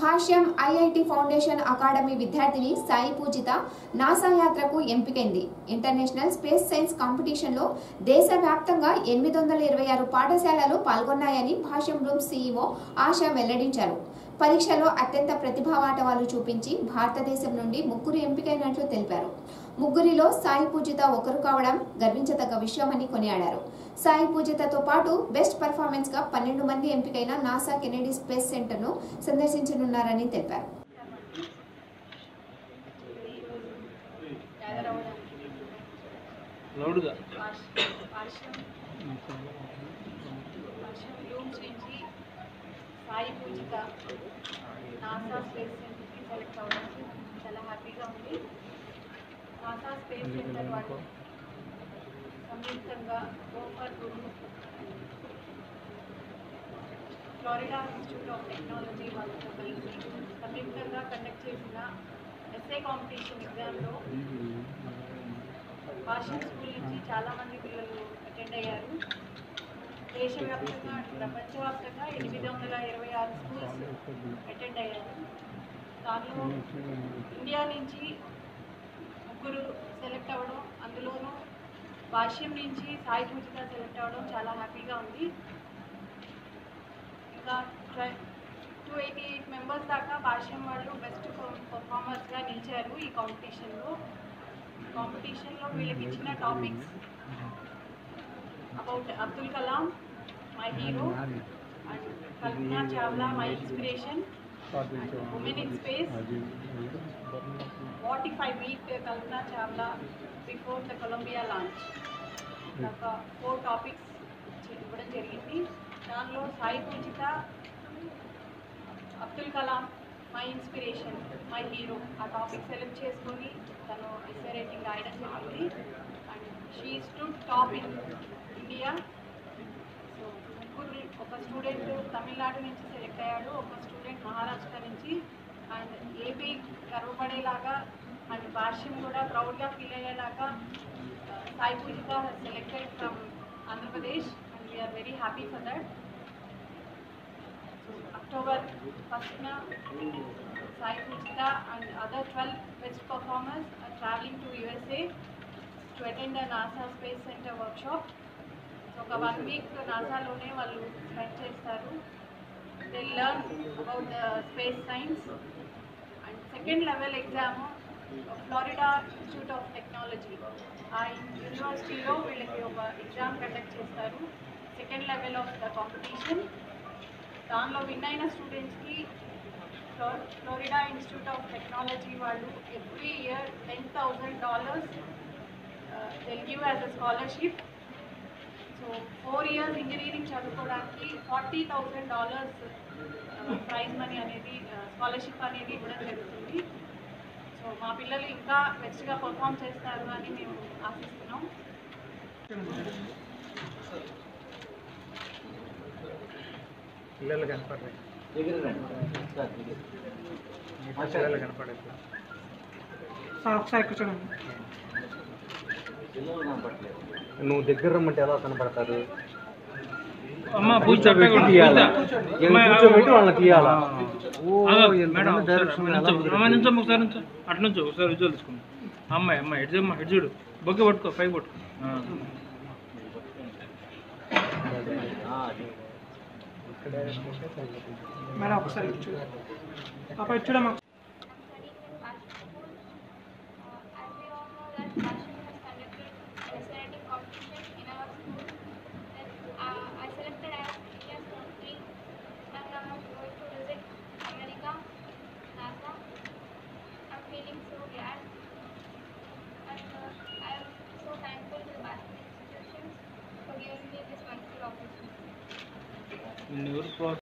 భాష్యం IIT foundation academy విద్యార్థిని Sai Poojitha NASA యాత్రకు ఎంపికైంది international space science కాంపిటీషన్లో దేశవ్యాప్తంగా ఎనిమిది వందల ఇరవై ఆరు పాఠశాలలు పాల్గొన్నాయని భాష్యం రూమ్ సీఈఓ ఆశ వెల్లడించారు పరీక్షలో అత్యంత ప్రతిభావాటవాలు చూపించి భారతదేశం నుండి ముగ్గురు ఎంపికైనట్లు తెలిపారు ముగ్గురిలో సాయి పూజిత ఒకరు కావడం గర్వించదగ్గ విషయమని కొనియాడారు సాయి పూజితతో పాటు బెస్ట్ పర్ఫార్మెన్స్ గా పన్నెండు మంది ఎంపికైన నాసా కెనడీ స్పేస్ సెంటర్ ను సందర్శించనున్నారని తెలిపారు గ్యాదర్ అవ్వడానికి లౌడ్గా వర్షం వర్షం వర్షం రూమ్స్ నుంచి సాయి పూజిత నాసా స్పేస్ సెంటర్కి సెలెక్ట్ అవ్వడానికి చాలా హ్యాపీగా ఉంది నాసా స్పేస్ సెంటర్ వాళ్ళు సంయుక్తంగా గోఫర్ గురు ఫ్లోరిడా ఇన్స్టిట్యూట్ ఆఫ్ టెక్నాలజీ వాళ్ళతో కలిసి సంయుక్తంగా కండక్ట్ చేసిన ఎస్ఏ కాంపిటీషన్ ఎగ్జామ్లో భాషా స్కూల్ నుంచి చాలా మంది పిల్లలు అటెండ్ అయ్యారు దేశవ్యాప్తంగా ప్రపంచవ్యాప్తంగా ఎనిమిది వందల ఇరవై ఆరు స్కూల్స్ అటెండ్ అయ్యారు దానిలో ఇండియా నుంచి ముగ్గురు సెలెక్ట్ అవ్వడం అందులోనూ భాష్యం నుంచి సాయి పూజిత సెలెక్ట్ అవ్వడం చాలా హ్యాపీగా ఉంది ఇంకా టూ ఎయిటీ ఎయిట్ మెంబర్స్ దాకా భాష్యం వాళ్ళు బెస్ట్ పర్ఫార్మర్స్గా నిలిచారు ఈ కాంపిటీషన్లో కాంపిటీషన్లో వీళ్ళకి ఇచ్చిన topics about Abdul Kalam my hero and Kalpana Chawla my inspiration women in space what if I meet Kalpana Chawla before the Columbia launch ఒక ఫోర్ టాపిక్స్ ఇవ్వడం జరిగింది దానిలో Sai Poojitha Abdul Kalam my inspiration my hero ఆ టాపిక్ సెలెక్ట్ చేసుకొని తను ఎస్ఏ రేటింగ్ రాయడం జరిగింది and she two top in India so ముగ్గురు ఒక స్టూడెంట్ తమిళనాడు నుంచి సెలెక్ట్ అయ్యాడు ఒక స్టూడెంట్ మహారాష్ట్ర నుంచి అండ్ ఏపీ గర్వపడేలాగా అండ్ భాష్యం కూడా ప్రౌడ్గా ఫీల్ అయ్యేలాగా uh, Sai Poojitha selected from Andhra Pradesh and we are very happy for that October ఫస్ట్న Sai Poojitha and other twelve best performers are travelling to USA to attend the NASA space centre workshop so ఒక one week నాసాలోనే వాళ్ళు spend చేస్తారు they learn about the space science and second level exam Florida Institute of Technology ఆ యూనివర్సిటీలో వీళ్ళకి ఒక exam conduct చేస్తారు second level of the competition దానిలో విన్ అయిన స్టూడెంట్స్కి ఫ్లో- ఫ్లోరిడా ఇన్స్టిట్యూట్ ఆఫ్ టెక్నాలజీ వాళ్ళు every year ten thousand dollars they'll give as a scholarship so four years engineering చదువుకోవడానికి forty thousand dollars prize money అనేది scholarship అనేది ఇవ్వడం జరుగుతుంది సో మా పిల్లలు ఇంకా బెస్ట్గా పర్ఫామ్ చేస్తారు అని మేము ఆశిస్తున్నాం పిల్లలు కనపడలేదు మిగతా పిల్లలు కనపడలేదు సార్ ఒకసారి కూర్చోండి నువ్వు దగ్గర రమ్మంటే ఎలా కనపడతారు అమ్మ పూజ కూర్చోబెట్టి తీయాలా వీళ్ళని కూర్చోబెట్టి వాళ్ళని తీయాలా ఓ మేడం ఎంత డైరెక్షన్ ఎలా కుదిరింది? అమ్మ నుంచో ఒకసారి నుంచో అటు నుంచో ఒకసారి విజువల్ తీసుకుందాం అమ్మాయి అమ్మాయి ఎటు అమ్మ ఎటు చూడు బొక్క పట్టుకో పైకి పట్టుకో ఆ. మేడం ఒకసారి ఇటు చూడు పాప ఇటు చూడమ్మా As we all know that Passion has conducted fascinating competition in our school. Then uh, I selected as India's country and now I'm going to visit America, NASA. I'm feeling so glad and uh, I am so thankful to the Passion institutions for giving me this wonderful opportunity. నిన్ను ఎవరు ప్రోత్స